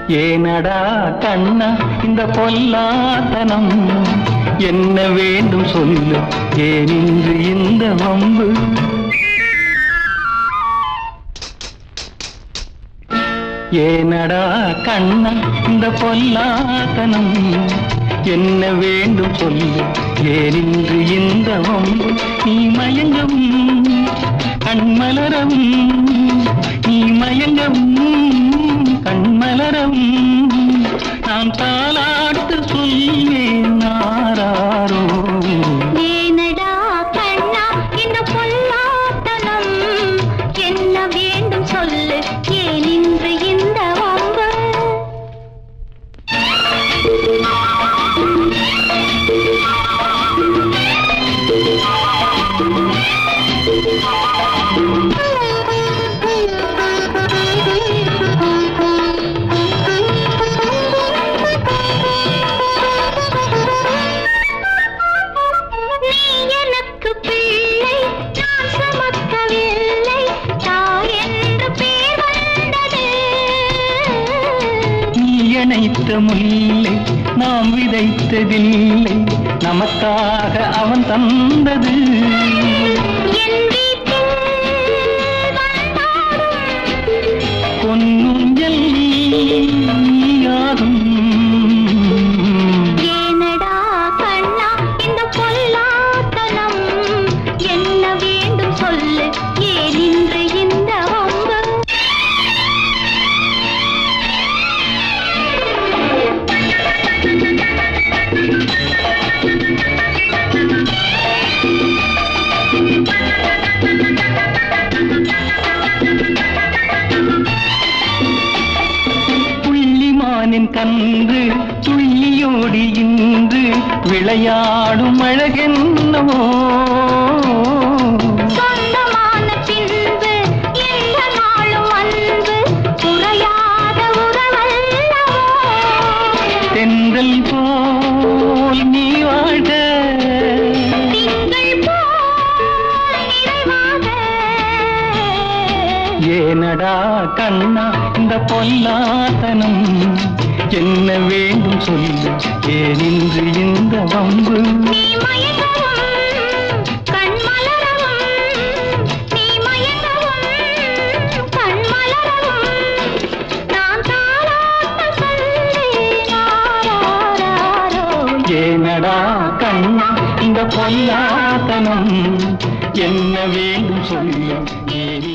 ஏனடா கண்ணா இந்த பொல்லாத்தனம் என்ன வேண்டும் சொல்லு ஏனின்று இந்த வம்பு ஏனடா கண்ணா இந்த பொல்லாத்தனம் என்ன வேண்டும் சொல்லு ஏனின்று இந்த வம்பு நீ மயங்கவும் கண்மலரவும் நீ மயங்கவும் கண்மலரவும் நான் தாலாட்டு சொல்வேன் நாராரோ ஏனடா கண்ணா இந்த பொல்லாத்தனம் என்ன வேண்டும் சொல்லு ஏன் இன்று இந்த வம்பு நீ எனக்கு பிள்ளை நான் சுமக்கவில்லை தாய் என்று பேர் வந்தது நீ அணைத்த முல்லை நாம் விதைத்ததில்லை நமக்காக அவன் தந்தது என் வீட்டில் வந்தாடும் பொன்னுஞ்சல் நீயாகும் ஏனடா கண்ணா இந்த பொல்லாத்தனம் என்ன வேண்டும் சொல்லு ஏன் இன்று இந்த வம்பு புள்ளிமானின் கன்று துள்ளியோடி இன்று விளையாடும் அழகென்னவோ சொந்தமான பின்பு எந்த நாளும் அன்பு குறையாத உறவல்லவோ தென்றல் போல் நீ வாழ்க திங்கள் போல் நிறைவாக ஏனடா கண்ணா இந்த பொல்லாத்தனம் என்ன வேண்டும் சொல்லு ஏனின்று இந்த வம்பு நீ மயங்கவும் கண் மலரவும் நீ மயங்கவும் கண் மலரவும் நான் தாளாட்ட சொல்லேன் ஆராராரோ. ஏனடா கண்ணா இந்த பொல்லாத்தனம் என்ன வேண்டும் சொல்லு ஏனின்று